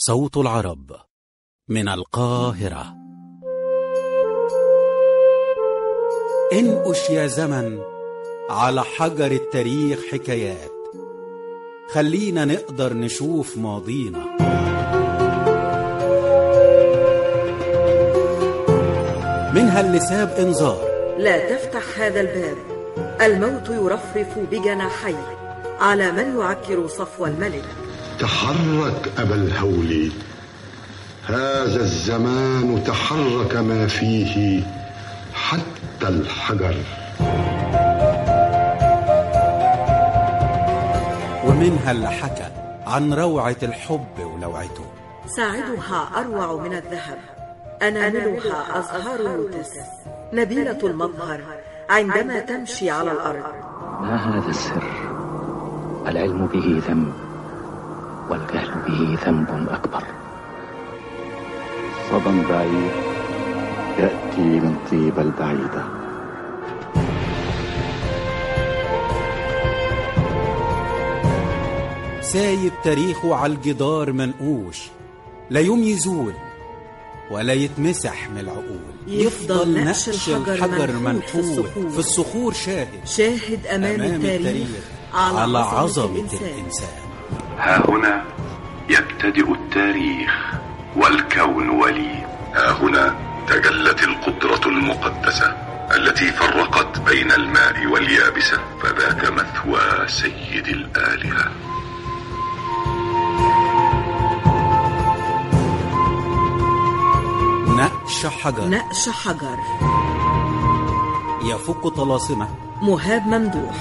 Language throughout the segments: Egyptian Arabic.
صوت العرب من القاهرة انقش يا زمن على حجر التاريخ حكايات خلينا نقدر نشوف ماضينا منها اللي ساب انذار لا تفتح هذا الباب الموت يرفرف بجناحيه على من يعكر صفو الملك تحرك أبا الهول هذا الزمان تحرك ما فيه حتى الحجر ومنها اللي حكى عن روعة الحب ولوعته ساعدها أروع من الذهب أناملها أزهار اللوتس نبيلة المظهر عندما تمشي على الأرض ما هذا السر العلم به ذنب والجهل به ذنب أكبر صدى بعيد يأتي من طيب البعيدة سايب تاريخه على الجدار منقوش لا يوم يزول ولا يتمسح من العقول يفضل نقش الحجر منحوت في الصخور. في الصخور شاهد شاهد أمام, أمام التاريخ, التاريخ على, على عظمة, عظمة الإنسان. الإنسان ها هنا يبتدئ التاريخ والكون ولي ها هنا تجلت القدرة المقدسة التي فرقت بين الماء واليابسة فذاك مثوى سيد الآلهة نقش حجر نقش حجر يفك طلاسمه مهاب ممدوح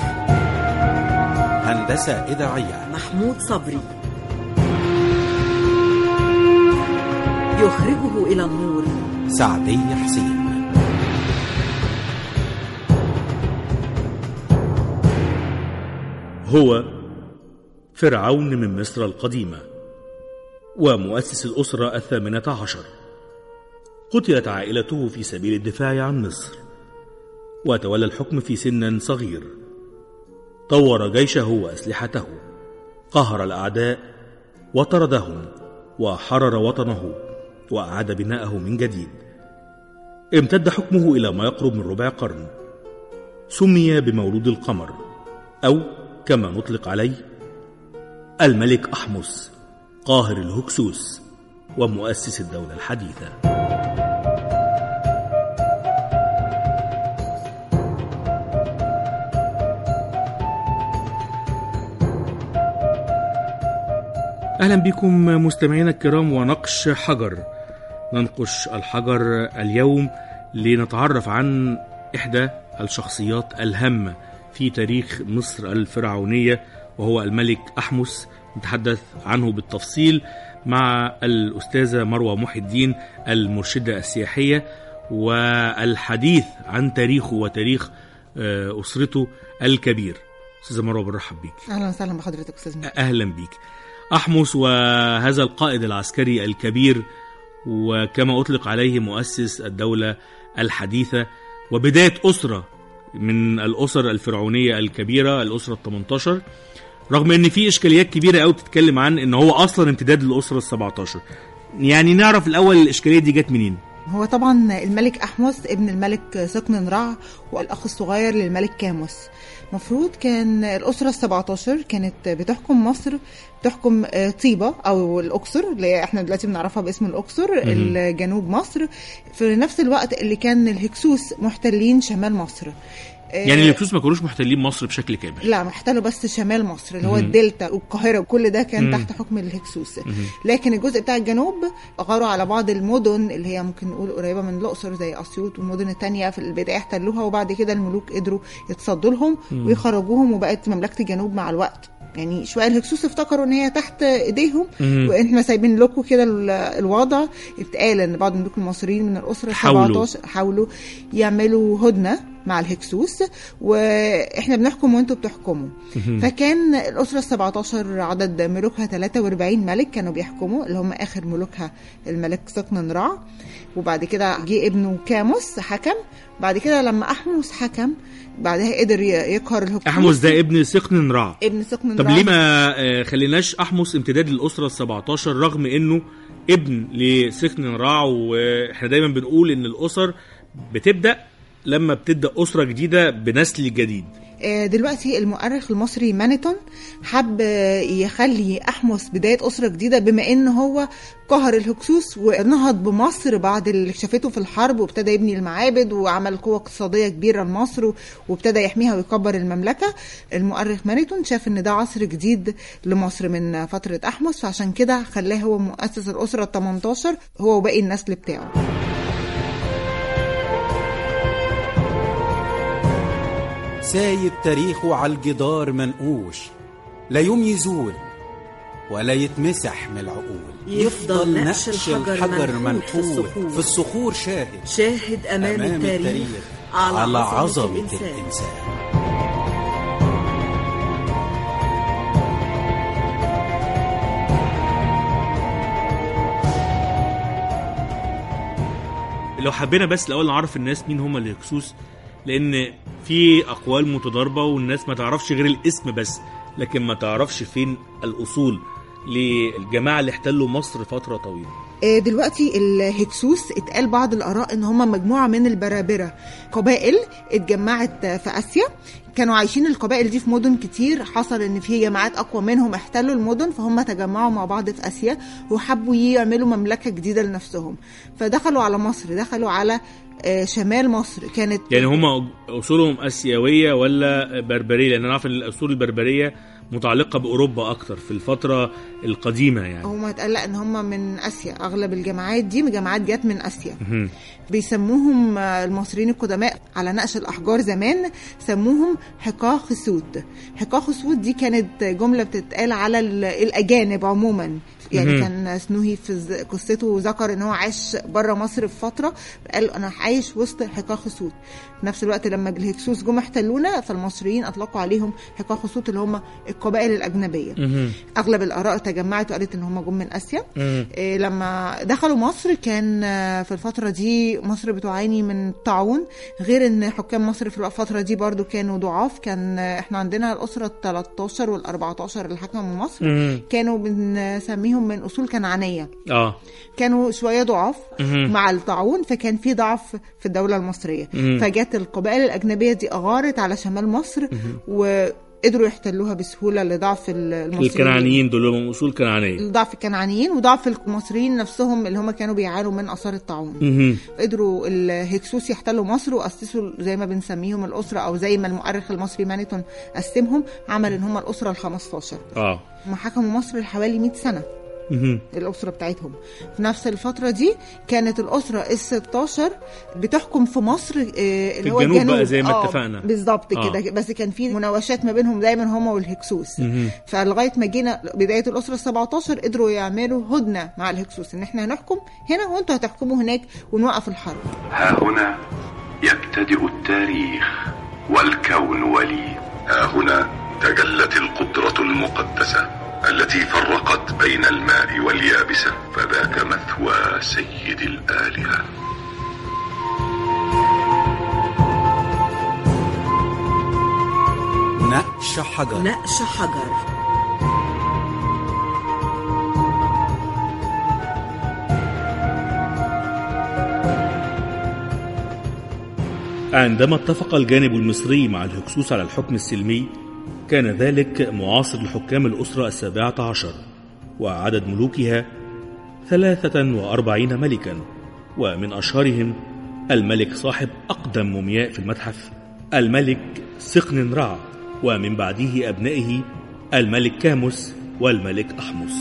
هندسة إذاعية محمود صبري يخرجه إلى النور سعدية حسين هو فرعون من مصر القديمة ومؤسس الأسرة الثامنة عشر قتلت عائلته في سبيل الدفاع عن مصر وتولى الحكم في سن صغير طور جيشه وأسلحته قهر الأعداء وطردهم وحرر وطنه وأعاد بناءه من جديد امتد حكمه إلى ما يقرب من ربع قرن سمي بمولود القمر أو كما نطلق عليه الملك أحمس قاهر الهكسوس ومؤسس الدولة الحديثة أهلا بكم مستمعينا الكرام ونقش حجر ننقش الحجر اليوم لنتعرف عن إحدى الشخصيات الهامة في تاريخ مصر الفرعونية وهو الملك أحمس نتحدث عنه بالتفصيل مع الأستاذة مروة محي الدين المرشدة السياحية والحديث عن تاريخه وتاريخ آه، أسرته الكبير أستاذة مروة برحب بيك اهلا وسهلا بحضرتك استاذ مهدي. أهلا بيك أحمس وهذا القائد العسكري الكبير وكما أطلق عليه مؤسس الدولة الحديثة وبداية أسرة من الأسر الفرعونية الكبيرة الأسرة ال 18 رغم ان في اشكاليات كبيره قوي بتتكلم عن ان هو اصلا امتداد للاسره ال 17 يعني نعرف الاول الاشكاليه دي جت منين هو طبعا الملك احمس ابن الملك سقن رع والاخ الصغير للملك كاموس مفروض كان الاسره ال 17 كانت بتحكم مصر بتحكم آه، طيبه او الاقصر اللي احنا دلوقتي بنعرفها باسم الاقصر الجنوب مصر في نفس الوقت اللي كان الهكسوس محتلين شمال مصر آه، يعني الهكسوس ما كانوش محتلين مصر بشكل كامل لا محتلوا بس شمال مصر اللي هو مهم. الدلتا والقاهره وكل ده كان مم. تحت حكم الهكسوس لكن الجزء بتاع الجنوب غاروا على بعض المدن اللي هي ممكن نقول قريبه من الاقصر زي اسيوط والمدن التانية في البدايه احتلوها وبعد كده الملوك قدروا يتصدوا لهم ويخرجوهم وبقت مملكه الجنوب مع الوقت يعني شويه الهكسوس افتكروا ان هي تحت ايديهم مم. واحنا سايبين لكم كده ال- الوضع اتقال ان بعض الملوك المصريين من الاسره ال حاولوا. 17 حاولوا يعملوا هدنه مع الهكسوس واحنا بنحكم وانتوا بتحكموا فكان الاسره ال 17 عدد ملوكها 43 ملك كانوا بيحكموا اللي هم اخر ملوكها الملك سقن رع وبعد كده جه ابنه كاموس حكم بعد كده لما احمس حكم بعدها قدر ي- يقهر الهكسوس احمس ده ابن سقن رع ابن سقن طب رع. ليه ما آه، خليناش احمس امتداد للاسره ال 17 رغم انه ابن لسكن رع واحنا دايما بنقول ان الاسر بتبدا لما بتبدا اسره جديده بنسل جديد آه، دلوقتي المؤرخ المصري مانيتون حب آه، يخلي احمس بدايه اسره جديده بما ان هو قهر الهكسوس ونهض بمصر بعد اللي شافته في الحرب وابتدى يبني المعابد وعمل قوه اقتصاديه كبيره لمصر و- وابتدى يحميها ويكبر المملكه المؤرخ مانيتون شاف ان ده عصر جديد لمصر من فتره احمس فعشان كده خلاه هو مؤسس الاسره ال 18 هو وباقي النسل بتاعه سايب تاريخه على الجدار منقوش لا يوم يزول ولا يتمسح من العقول يفضل نقش الحجر منحوت في الصخور. في الصخور شاهد شاهد أمام, أمام التاريخ, التاريخ على, على عظمة, عظمة الإنسان. الإنسان لو حبينا بس الاول نعرف الناس مين هم الهكسوس لان في اقوال متضاربه والناس ما تعرفش غير الاسم بس لكن ما تعرفش فين الاصول للجماعه اللي احتلوا مصر فتره طويله آه، دلوقتي الهكسوس اتقال بعض الاراء ان هم مجموعه من البرابره قبائل اتجمعت آه، في اسيا كانوا عايشين القبائل دي في مدن كتير حصل ان في جماعات اقوى منهم احتلوا المدن فهم تجمعوا مع بعض في اسيا وحبوا يعملوا مملكه جديده لنفسهم فدخلوا على مصر دخلوا على آه، شمال مصر كانت يعني هم اصولهم اسيويه ولا بربريه لان انا عارف ان الاصول البربريه متعلقه باوروبا اكتر في الفتره القديمه يعني هم اتقال لا ان هم من اسيا اغلب الجماعات دي جماعات جت من اسيا مهم. بيسموهم آه، المصريين القدماء على نقش الأحجار زمان سموهم حقاق سود حقاق سود دي كانت جملة بتتقال على ال- الأجانب عموما يعني مهم. كان سنوهي في ز- قصته ذكر ان هو عاش بره مصر في فتره قال انا عايش وسط حقاق سود في نفس الوقت لما الهكسوس جم احتلونا فالمصريين اطلقوا عليهم حقاق سود اللي هم القبائل الاجنبيه مهم. اغلب الاراء تجمعت وقالت ان هم جم من اسيا مهم. إيه لما دخلوا مصر كان آه، في الفترة دي مصر بتعاني من طاعون غير ان حكام مصر في الفترة دي برضو كانوا ضعاف كان آه، احنا عندنا الأسرة ال 13 وال 14 اللي حكموا مصر مهم. كانوا بنسميهم من أصول كنعانية اه كانوا شوية ضعاف مهم. مع الطاعون فكان في ضعف في الدولة المصرية مهم. فجت القبائل الأجنبية دي أغارت على شمال مصر وقدروا يحتلوها بسهولة لضعف المصريين الكنعانيين دول هم اصول كنعانيه ضعف الكنعانيين وضعف المصريين نفسهم اللي هم كانوا بيعانوا من اثار الطاعون مهم. قدروا الهكسوس يحتلوا مصر واسسوا زي ما بنسميهم الاسره او زي ما المؤرخ المصري مانيتون قسمهم عمل ان هم الاسره ال 15 اه هم حكموا مصر حوالي 100 سنه مهم. الاسره بتاعتهم في نفس الفتره دي كانت الاسره ال 16 بتحكم في مصر آه، اللي هو الجنوب الجنوب بقى زي ما آه، اتفقنا. بالظبط آه. كده بس كان في مناوشات ما بينهم دايما هم والهكسوس مهم. فلغايه ما جينا بدايه الاسره ال 17 قدروا يعملوا هدنه مع الهكسوس ان احنا هنحكم هنا وانتوا هتحكموا هناك ونوقف الحرب ها هنا يبتدئ التاريخ والكون ولي ها هنا تجلت القدرة المقدسة التي فرقت بين الماء واليابسة فذاك مثوى سيد الآلهة نقش حجر نقش حجر عندما اتفق الجانب المصري مع الهكسوس على الحكم السلمي كان ذلك معاصر لحكام الأسرة السابعة عشر وعدد ملوكها ثلاثة وأربعين ملكا ومن أشهرهم الملك صاحب أقدم مومياء في المتحف الملك سقن رع ومن بعده أبنائه الملك كاموس والملك أحمس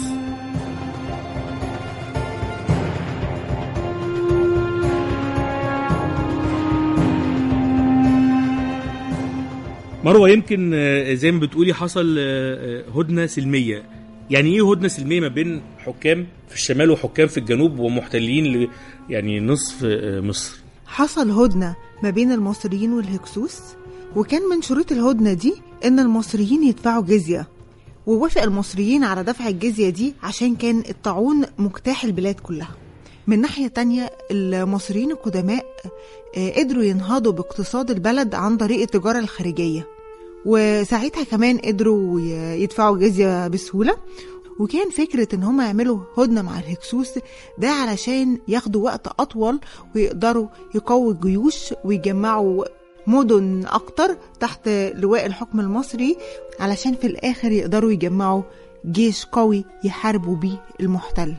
مروه يمكن آه، زي ما بتقولي حصل آه، آه، هدنه سلميه يعني ايه هدنه سلميه ما بين حكام في الشمال وحكام في الجنوب ومحتلين ل- يعني نصف آه، مصر حصل هدنه ما بين المصريين والهكسوس وكان من شروط الهدنه دي ان المصريين يدفعوا جزيه ووافق المصريين على دفع الجزيه دي عشان كان الطاعون مجتاح البلاد كلها من ناحية تانية المصريين القدماء آه، قدروا ينهضوا باقتصاد البلد عن طريق التجارة الخارجية وساعتها كمان قدروا ي- يدفعوا جزية بسهولة وكان فكرة ان هم يعملوا هدنة مع الهكسوس ده علشان ياخدوا وقت اطول ويقدروا يقووا الجيوش ويجمعوا مدن اكتر تحت لواء الحكم المصري علشان في الاخر يقدروا يجمعوا جيش قوي يحاربوا بيه المحتل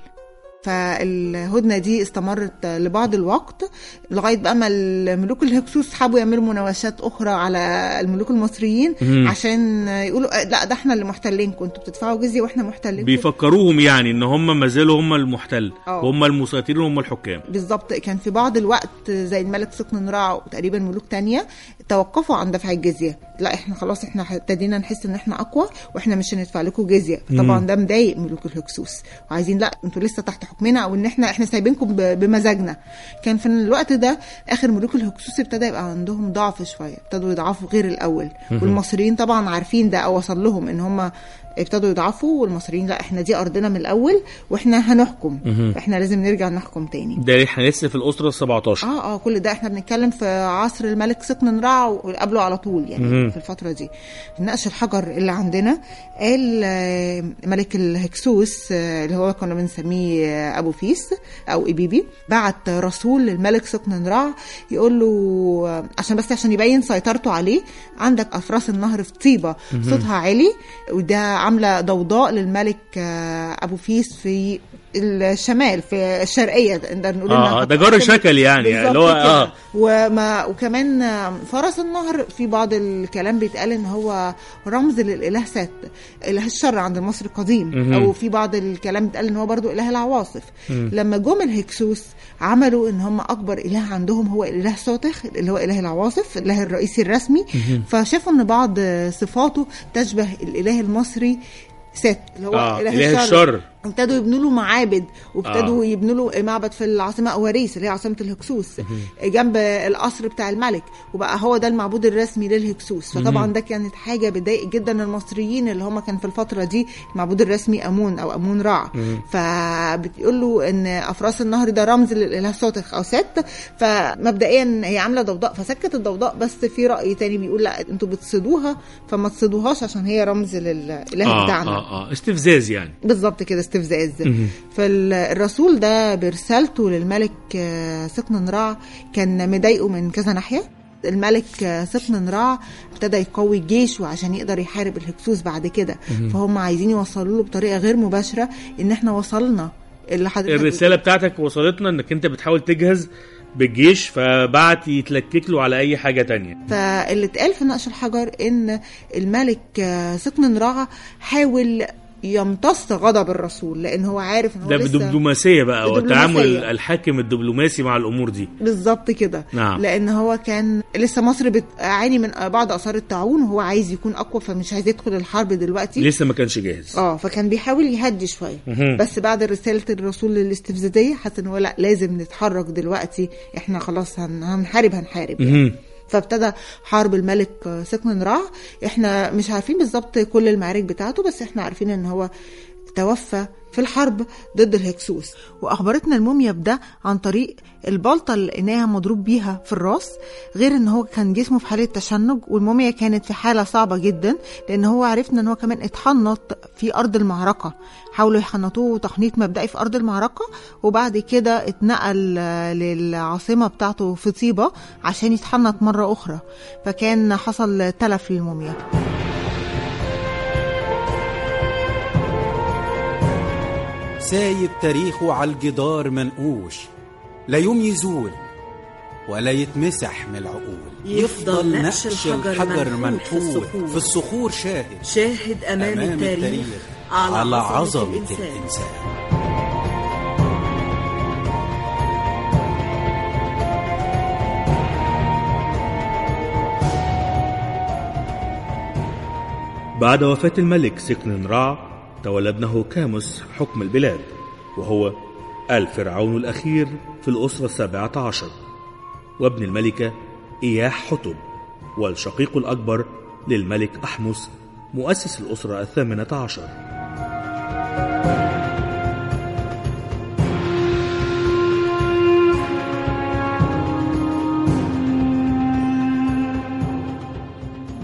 فالهدنة دي استمرت لبعض الوقت لغاية بقى ما الملوك الهكسوس حابوا يعملوا مناوشات أخرى على الملوك المصريين مهم. عشان يقولوا آه، لا ده احنا اللي محتلينكم انتوا بتدفعوا جزية واحنا محتلينكم بيفكروهم يعني ان هم ما زالوا هم المحتل اه. وهم المسيطرين وهم الحكام بالظبط كان في بعض الوقت زي الملك سقن نراع وتقريبا ملوك تانية توقفوا عن دفع الجزية لا احنا خلاص احنا ابتدينا نحس ان احنا اقوى واحنا مش هندفع لكم جزية طبعا ده مضايق ملوك الهكسوس وعايزين لا انتوا لسه تحت حكمنا او ان احنا احنا سايبينكم ب- بمزاجنا كان في الوقت ده اخر ملوك الهكسوس ابتدى يبقى عندهم ضعف شوية ابتدوا يضعفوا غير الاول والمصريين طبعا عارفين ده او وصل لهم ان هم ابتدوا يضعفوا والمصريين لا احنا دي ارضنا من الاول واحنا هنحكم احنا لازم نرجع نحكم تاني ده احنا لسه في الاسره ال 17 اه اه كل ده احنا بنتكلم في عصر الملك سقن نرع وقبله على طول يعني مهم. في الفتره دي نقش الحجر اللي عندنا قال آه، ملك الهكسوس آه، اللي هو كنا بنسميه آه، ابو فيس او ابيبي بعت رسول للملك سقن نرع يقول له آه، عشان بس عشان يبين سيطرته عليه عندك افراس النهر في طيبه صوتها عالي وده عامله ضوضاء للملك آه، ابو فيس في الشمال في الشرقيه نقدر نقول اه إنها آه، ده جار شكل يعني بالظبط اللي هو كده. اه وما وكمان فرس النهر في بعض الكلام بيتقال ان هو رمز للاله ست اله الشر عند المصري القديم مهم. او في بعض الكلام بيتقال ان هو برضو اله العواصف لما جم الهكسوس عملوا ان هم اكبر اله عندهم هو الاله سوتخ اللي هو اله العواصف الاله الرئيسي الرسمي فشافوا ان بعض صفاته تشبه الاله المصري ست اللي هو آه، اله, إله الشر. ابتدوا يبنوا له معابد وابتدوا آه. آه. يبنوا له معبد في العاصمه اواريس اللي هي عاصمه الهكسوس جنب القصر بتاع الملك وبقى هو ده المعبود الرسمي للهكسوس فطبعا ده كانت حاجه بتضايق جدا المصريين اللي هم كان في الفتره دي المعبود الرسمي امون او امون رع فبتقول له ان افراس النهر ده رمز للاله سوتخ او ست فمبدئيا هي عامله ضوضاء فسكت الضوضاء بس في راي تاني بيقول لا انتوا بتصيدوها فما تصيدوهاش عشان هي رمز للاله اه بتاعنا اه اه استفزاز يعني بالظبط كده استفزاز فالرسول ده برسالته للملك آه، سقن نراع كان مضايقه من كذا ناحيه الملك آه، سقن نراع ابتدى يقوي الجيش وعشان يقدر يحارب الهكسوس بعد كده فهم عايزين يوصلوا له بطريقه غير مباشره ان احنا وصلنا اللي حضرتك الرساله بتاعتك وصلتنا انك انت بتحاول تجهز بالجيش فبعت يتلكك له على اي حاجه تانية فاللي اتقال في نقش الحجر ان الملك آه، سقن نراع حاول يمتص غضب الرسول لان هو عارف ان هو ده لسه بدبلوماسيه بقى بدبلوماسية. والتعامل الحاكم الدبلوماسي مع الامور دي بالظبط كده نعم. لان هو كان لسه مصر بتعاني من بعض اثار الطاعون وهو عايز يكون اقوى فمش عايز يدخل الحرب دلوقتي لسه ما كانش جاهز اه فكان بيحاول يهدي شويه مهم. بس بعد رساله الرسول الاستفزازيه حس ان هو لا لازم نتحرك دلوقتي احنا خلاص هن- هنحارب هنحارب يعني. مهم. فابتدى حرب الملك سقن رع احنا مش عارفين بالظبط كل المعارك بتاعته بس احنا عارفين ان هو توفى في الحرب ضد الهكسوس واخبرتنا الموميا بده عن طريق البلطه اللي لقيناها مضروب بيها في الراس غير ان هو كان جسمه في حاله تشنج والموميا كانت في حاله صعبه جدا لان هو عرفنا ان هو كمان اتحنط في ارض المعركه حاولوا يحنطوه تحنيط مبدئي في ارض المعركه وبعد كده اتنقل آه، للعاصمه بتاعته في طيبه عشان يتحنط مره اخرى فكان حصل تلف للموميا سايب تاريخه على الجدار منقوش لا يوم يزول ولا يتمسح من العقول يفضل نقش الحجر منحوت في الصخور. في الصخور شاهد شاهد أمام, أمام التاريخ, على, على عظمة, عظمة الإنسان. الإنسان بعد وفاة الملك سكن رع تولى ابنه كاموس حكم البلاد وهو الفرعون الأخير في الأسرة السابعة عشر وابن الملكة إياح حتب والشقيق الأكبر للملك أحمس مؤسس الأسرة الثامنة عشر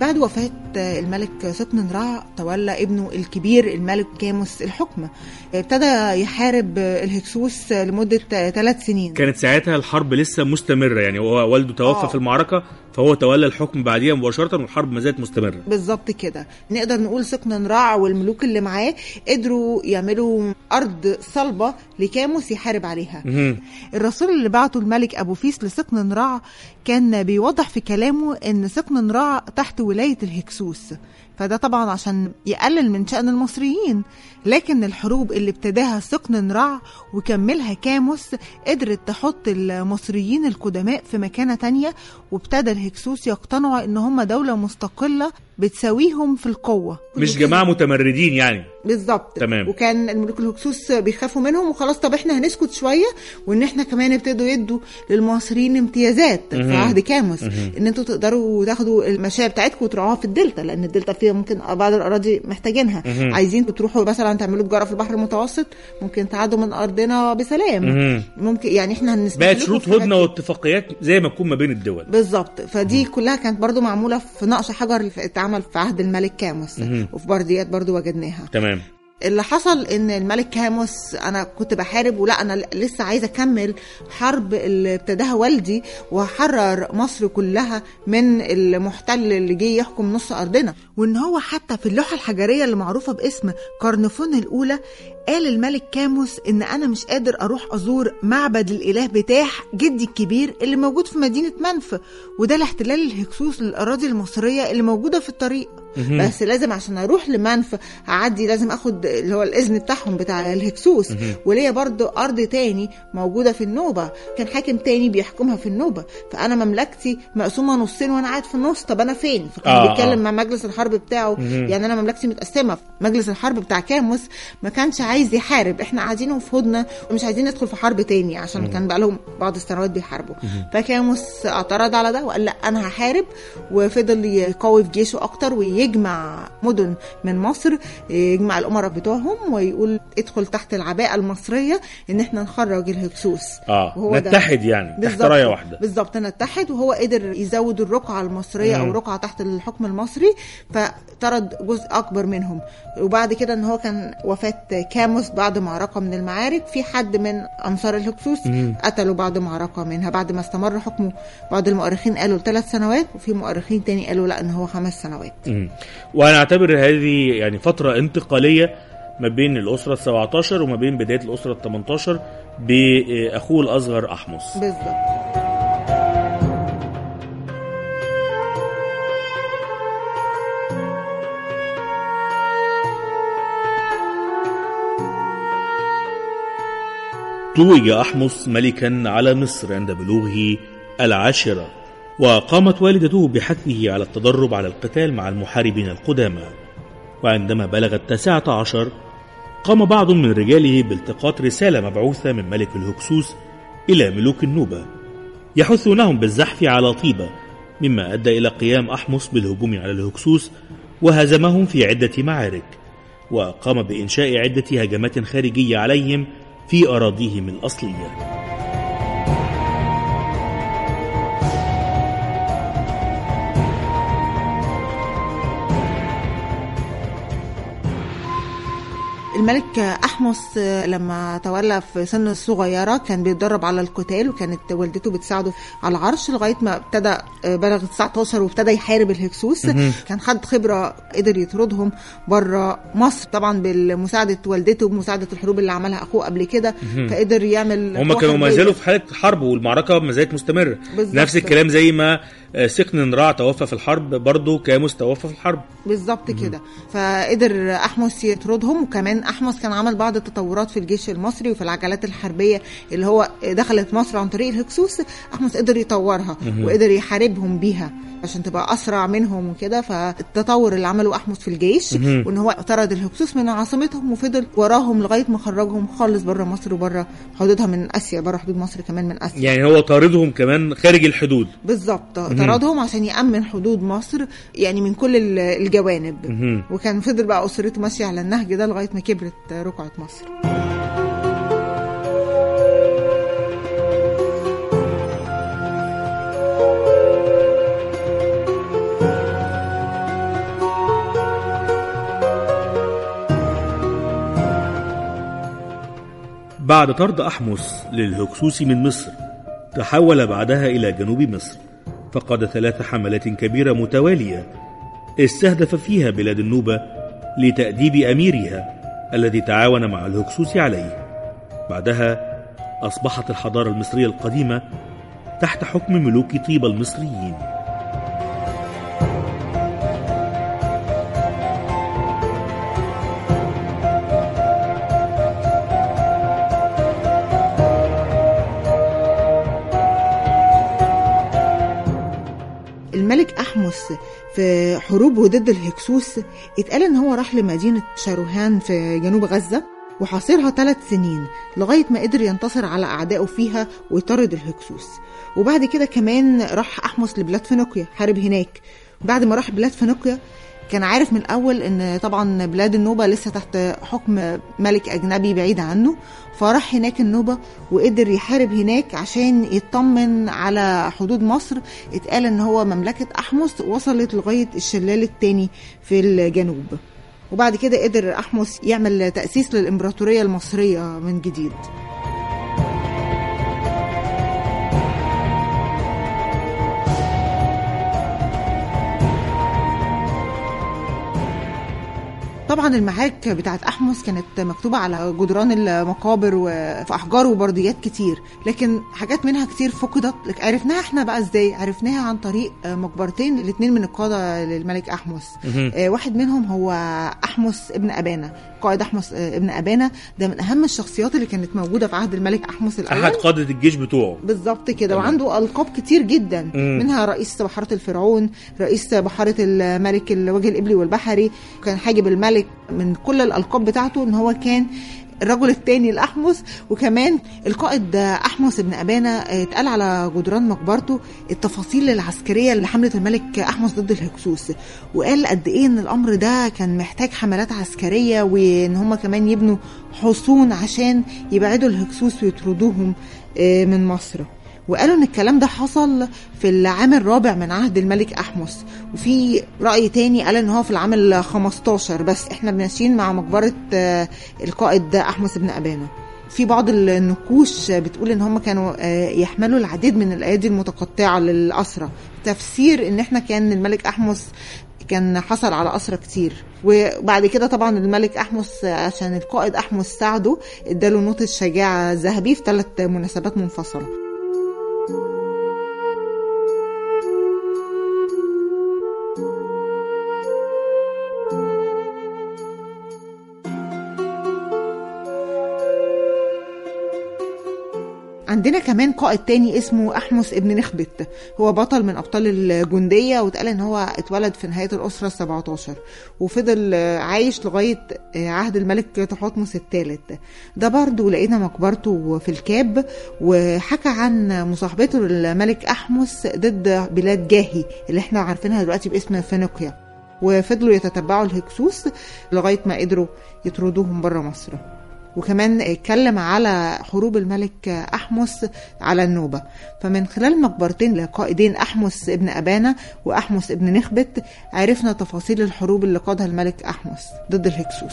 بعد وفاة الملك سقن رع تولى ابنه الكبير الملك كاموس الحكم ابتدى يحارب الهكسوس لمدة ثلاث سنين كانت ساعتها الحرب لسه مستمره يعني هو والده توفى آه. في المعركه فهو تولى الحكم بعديها مباشره والحرب ما زالت مستمره بالظبط كده نقدر نقول سقن رع والملوك اللي معاه قدروا يعملوا أرض صلبة لكاموس يحارب عليها مهم. الرسول اللي بعته الملك ابو فيس لسقن رع كان بيوضح في كلامه ان سقن رع تحت ولايه الهكسوس فده طبعا عشان يقلل من شأن المصريين لكن الحروب اللي ابتداها سقن رع وكملها كاموس قدرت تحط المصريين القدماء في مكانة تانية وابتدى الهكسوس يقتنعوا ان هم دولة مستقلة بتساويهم في القوة مش جماعه متمردين يعني بالظبط تمام. وكان الملوك الهكسوس بيخافوا منهم وخلاص طب احنا هنسكت شويه وان احنا كمان ابتدوا يدوا للمصريين امتيازات في مهم. عهد كاموس ان انتوا تقدروا تاخدوا المشاية بتاعتكم وتروحوها في الدلتا لان الدلتا فيها ممكن بعض الاراضي محتاجينها مهم. عايزين تروحوا مثلا تعملوا تجاره في البحر المتوسط ممكن تعدوا من ارضنا بسلام مهم. ممكن يعني احنا هنسمح بقت لكم شروط في حاجات هدنه واتفاقيات زي ما تكون ما بين الدول بالظبط فدي كلها كانت برضو معموله في نقش حجر اللي اتعمل في عهد الملك كاموس مهم. وفي برديات برضو وجدناها تمام اللي حصل ان الملك كاموس انا كنت بحارب ولا انا لسه عايزه اكمل حرب اللي ابتداها والدي وحرر مصر كلها من المحتل اللي جه يحكم نص ارضنا وان هو حتى في اللوحه الحجريه اللي معروفه باسم قرنفون الاولى قال الملك كاموس ان انا مش قادر اروح ازور معبد الاله بتاح جدي الكبير اللي موجود في مدينه منف وده الاحتلال الهكسوس للاراضي المصريه اللي موجوده في الطريق مهم. بس لازم عشان اروح لمنف هعدي لازم اخد اللي هو الاذن بتاعهم بتاع الهكسوس وليا برضو ارض تاني موجوده في النوبه كان حاكم تاني بيحكمها في النوبه فانا مملكتي مقسومه نصين وانا قاعد في النص طب انا فين فكان آه، بيتكلم آه. مع مجلس الحرب بتاعه مهم. يعني انا مملكتي متقسمه مجلس الحرب بتاع كاموس ما كانش عايز يحارب احنا قاعدين في هدنه ومش عايزين ندخل في حرب تاني عشان كان بقى لهم بعض السنوات بيحاربوا فكاموس اعترض على ده وقال لا انا هحارب وفضل يقوي في جيشه اكتر ويجمع مدن من مصر يجمع الامراء بتوعهم ويقول ادخل تحت العباءه المصريه ان احنا نخرج الهكسوس اه وهو ده. نتحد يعني تحت بالظبط. رايه واحده بالظبط نتحد وهو قدر يزود الرقعه المصريه مم. او رقعه تحت الحكم المصري فطرد جزء اكبر منهم وبعد كده ان هو كان وفاه كاموس بعد معركه من المعارك في حد من انصار الهكسوس مم. قتلوا بعد معركه منها بعد ما استمر حكمه بعض المؤرخين قالوا ثلاث سنوات وفي مؤرخين تاني قالوا لا ان هو خمس سنوات مم. وانا اعتبر هذه يعني فتره انتقاليه ما بين الاسره ال 17 وما بين بدايه الاسره ال 18 باخوه الاصغر احمس بالظبط توج أحمس ملكا على مصر عند بلوغه العاشرة وقامت والدته بحثه على التدرب على القتال مع المحاربين القدامى وعندما بلغ التاسعة عشر قام بعض من رجاله بالتقاط رسالة مبعوثة من ملك الهكسوس إلى ملوك النوبة يحثونهم بالزحف على طيبة مما أدى إلى قيام أحمس بالهجوم على الهكسوس وهزمهم في عدة معارك وقام بإنشاء عدة هجمات خارجية عليهم في أراضيهم الأصلية الملك أحمس لما تولى في سن صغيرة كان بيتدرب على القتال وكانت والدته بتساعده على العرش لغاية ما ابتدى بلغ 19 وابتدى يحارب الهكسوس كان خد خبرة قدر يطردهم بره مصر طبعا بمساعدة والدته بمساعدة الحروب اللي عملها أخوه قبل كده فقدر يعمل هم روح كانوا ما حربية. زالوا في حالة حرب والمعركة ما زالت مستمرة بالظبط. نفس الكلام زي ما آه، سكن رع توفى في الحرب برضه كاموس توفى في الحرب بالظبط كده فقدر احمس يطردهم وكمان احمس كان عمل بعض التطورات في الجيش المصري وفي العجلات الحربيه اللي هو دخلت مصر عن طريق الهكسوس احمس قدر يطورها وقدر يحاربهم بيها عشان تبقى اسرع منهم وكده فالتطور اللي عمله احمس في الجيش وان هو طرد الهكسوس من عاصمتهم وفضل وراهم لغايه ما خرجهم خالص بره مصر وبره حدودها من اسيا بره حدود مصر كمان من اسيا يعني هو طاردهم كمان خارج الحدود بالظبط طردهم عشان يأمن حدود مصر يعني من كل ال- الجوانب مهم. وكان فضل بقى أسرته ماشية على النهج ده لغاية ما كبرت رقعة مصر بعد طرد أحمس للهكسوس من مصر تحول بعدها إلى جنوب مصر فقاد ثلاث حملات كبيرة متوالية استهدف فيها بلاد النوبة لتأديب أميرها الذي تعاون مع الهكسوس عليه بعدها أصبحت الحضارة المصرية القديمة تحت حكم ملوك طيبة المصريين الملك أحمس في حروبه ضد الهكسوس اتقال ان هو راح لمدينة شاروهان في جنوب غزة وحاصرها ثلاث سنين لغاية ما قدر ينتصر على أعدائه فيها ويطرد الهكسوس وبعد كده كمان راح أحمس لبلاد فينيقيا حارب هناك بعد ما راح بلاد فينيقيا كان عارف من الأول إن طبعا بلاد النوبة لسه تحت حكم ملك أجنبي بعيد عنه فراح هناك النوبة وقدر يحارب هناك عشان يطمن على حدود مصر اتقال إن هو مملكة أحمس وصلت لغاية الشلال التاني في الجنوب وبعد كده قدر أحمس يعمل تأسيس للإمبراطورية المصرية من جديد طبعا المعارك بتاعت احمس كانت مكتوبه على جدران المقابر وفي احجار وبرديات كتير لكن حاجات منها كتير فقدت لك عرفناها احنا بقى ازاي عرفناها عن طريق مقبرتين الاثنين من القاده للملك احمس آه، واحد منهم هو احمس ابن ابانا قائد احمس آه، ابن ابانا ده من اهم الشخصيات اللي كانت موجوده في عهد الملك احمس الاول أحد قادة الجيش بتوعه بالظبط كده تمام. وعنده القاب كتير جدا مم. منها رئيس بحاره الفرعون رئيس بحاره الملك الوجه الابلي والبحري كان حاجب الملك من كل الالقاب بتاعته ان هو كان الرجل الثاني الاحمس وكمان القائد احمس بن ابانا آه، اتقال على جدران مقبرته التفاصيل العسكريه اللي حمله الملك احمس ضد الهكسوس وقال قد ايه ان الامر ده كان محتاج حملات عسكريه وان هم كمان يبنوا حصون عشان يبعدوا الهكسوس ويطردوهم آه، من مصر وقالوا ان الكلام ده حصل في العام الرابع من عهد الملك احمس وفي راي تاني قال ان هو في العام ال 15 بس احنا ماشيين مع مقبره آه، القائد احمس بن ابانا في بعض النقوش بتقول ان هم كانوا آه، يحملوا العديد من الايادي المتقطعه للاسرى تفسير ان احنا كان الملك احمس كان حصل على أسرى كتير وبعد كده طبعا الملك أحمس عشان القائد أحمس ساعده اداله نوتة شجاعة ذهبي في ثلاث مناسبات منفصلة عندنا كمان قائد تاني اسمه أحمس ابن نخبت هو بطل من أبطال الجندية واتقال إن هو اتولد في نهاية الأسرة السبعة عشر وفضل آه، عايش لغاية آه، عهد الملك تحتمس الثالث ده برضو لقينا مقبرته في الكاب وحكى عن مصاحبته للملك أحمس ضد بلاد جاهي اللي احنا عارفينها دلوقتي باسم فينيقيا وفضلوا يتتبعوا الهكسوس لغاية ما قدروا يطردوهم بره مصر وكمان اتكلم على حروب الملك أحمس على النوبة فمن خلال مقبرتين لقائدين أحمس ابن أبانا وأحمس ابن نخبت عرفنا تفاصيل الحروب اللي قادها الملك أحمس ضد الهكسوس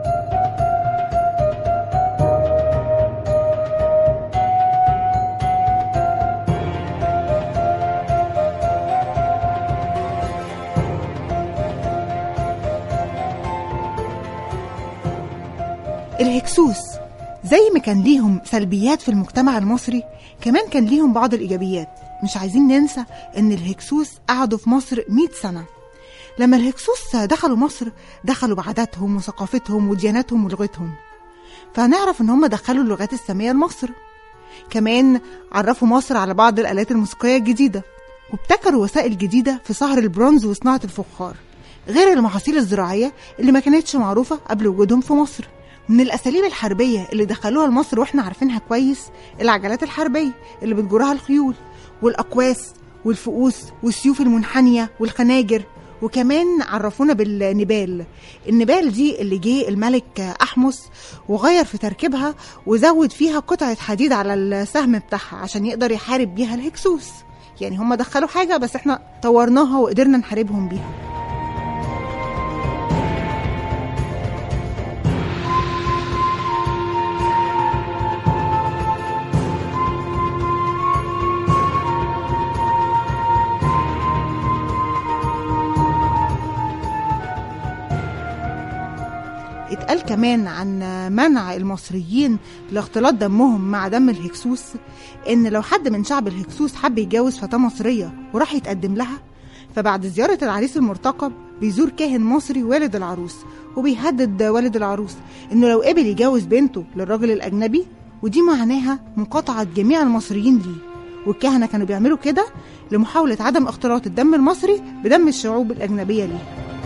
الهكسوس زي ما كان ليهم سلبيات في المجتمع المصري كمان كان ليهم بعض الإيجابيات مش عايزين ننسى إن الهكسوس قعدوا في مصر 100 سنة لما الهكسوس دخلوا مصر دخلوا بعاداتهم وثقافتهم ودياناتهم ولغتهم فهنعرف إن هم دخلوا اللغات السامية لمصر كمان عرفوا مصر على بعض الآلات الموسيقية الجديدة وابتكروا وسائل جديدة في صهر البرونز وصناعة الفخار غير المحاصيل الزراعية اللي ما كانتش معروفة قبل وجودهم في مصر من الأساليب الحربية اللي دخلوها لمصر وإحنا عارفينها كويس العجلات الحربية اللي بتجرها الخيول والأقواس والفؤوس والسيوف المنحنية والخناجر وكمان عرفونا بالنبال النبال دي اللي جه الملك أحمس وغير في تركيبها وزود فيها قطعة حديد على السهم بتاعها عشان يقدر يحارب بيها الهكسوس يعني هم دخلوا حاجة بس احنا طورناها وقدرنا نحاربهم بيها كمان عن منع المصريين لاختلاط دمهم مع دم الهكسوس ان لو حد من شعب الهكسوس حب يتجوز فتاة مصرية وراح يتقدم لها فبعد زيارة العريس المرتقب بيزور كاهن مصري والد العروس وبيهدد والد العروس انه لو قبل يجوز بنته للراجل الاجنبي ودي معناها مقاطعة جميع المصريين ليه والكهنة كانوا بيعملوا كده لمحاولة عدم اختلاط الدم المصري بدم الشعوب الأجنبية ليه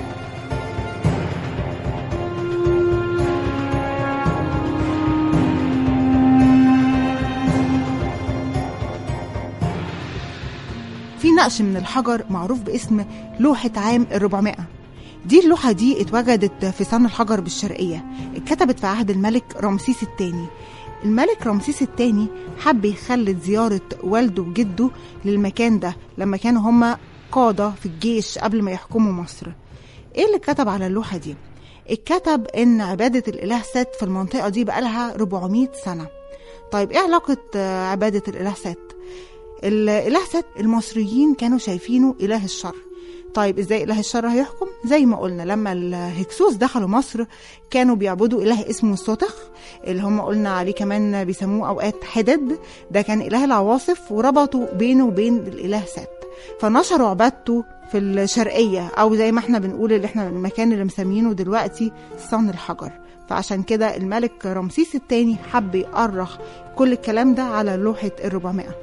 في نقش من الحجر معروف باسم لوحة عام الربعمائة دي اللوحة دي اتوجدت في سن الحجر بالشرقية اتكتبت في عهد الملك رمسيس الثاني الملك رمسيس الثاني حب يخلد زيارة والده وجده للمكان ده لما كانوا هما قادة في الجيش قبل ما يحكموا مصر ايه اللي اتكتب على اللوحة دي؟ اتكتب ان عبادة الاله سات في المنطقة دي بقالها 400 سنة طيب ايه علاقة آه، عبادة الاله سات؟ الاله سات المصريين كانوا شايفينه اله الشر طيب ازاي اله الشر هيحكم زي ما قلنا لما الهكسوس دخلوا مصر كانوا بيعبدوا اله اسمه سوتخ اللي هم قلنا عليه كمان بيسموه اوقات حدد ده كان اله العواصف وربطوا بينه وبين الاله سات فنشروا عبادته في الشرقية أو زي ما احنا بنقول اللي احنا المكان اللي مسمينه دلوقتي صن الحجر فعشان كده الملك رمسيس الثاني حب يأرخ كل الكلام ده على لوحة الربعمائة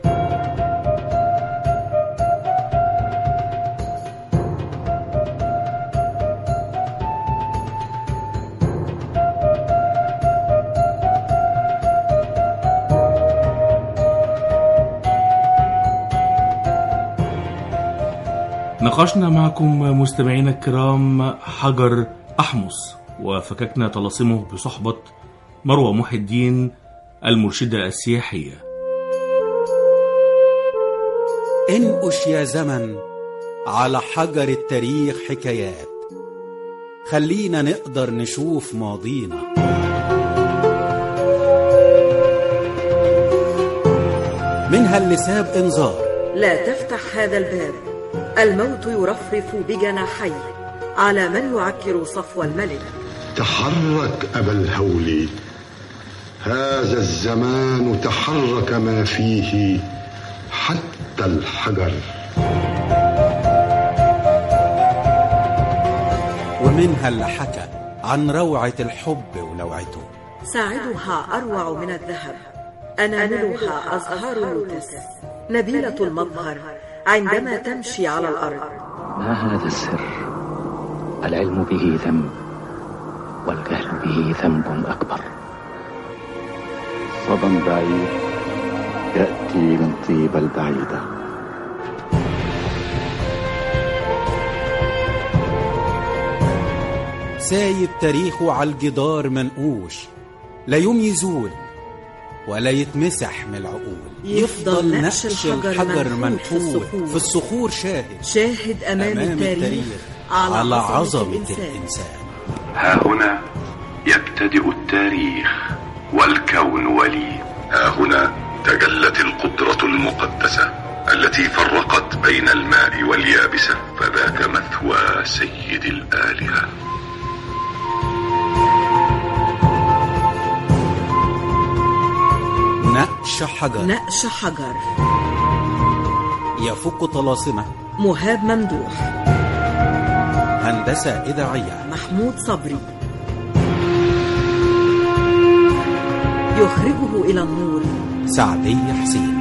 ناقشنا معكم مستمعينا الكرام حجر أحمس وفككنا طلاسمه بصحبة مروة محي الدين المرشدة السياحية انقش يا زمن على حجر التاريخ حكايات خلينا نقدر نشوف ماضينا منها اللي ساب انذار لا تفتح هذا الباب الموت يرفرف بجناحيه على من يعكر صفو الملك تحرك أبا الهول هذا الزمان تحرك ما فيه حتى الحجر ومنها اللي حكى عن روعة الحب ولوعته ساعدها أروع من الذهب أناملها أزهار اللوتس نبيلة المظهر عندما تمشي على الأرض ما هذا السر العلم به ذنب والجهل به ذنب أكبر صدى بعيد يأتي من طيب البعيدة سايب تاريخه على الجدار منقوش لا يوم يزول ولا يتمسح من العقول يفضل نقش الحجر منحوت في الصخور. في الصخور شاهد شاهد أمام, أمام التاريخ, التاريخ على, على عظمة, عظمة الإنسان. الإنسان ها هنا يبتدئ التاريخ والكون ولي ها هنا تجلت القدرة المقدسة التي فرقت بين الماء واليابسة فذاك مثوى سيد الآلهة نقش حجر نقش حجر يفك طلاسمه مهاب ممدوح هندسة إذاعية محمود صبري يخرجه إلى النور سعدية حسين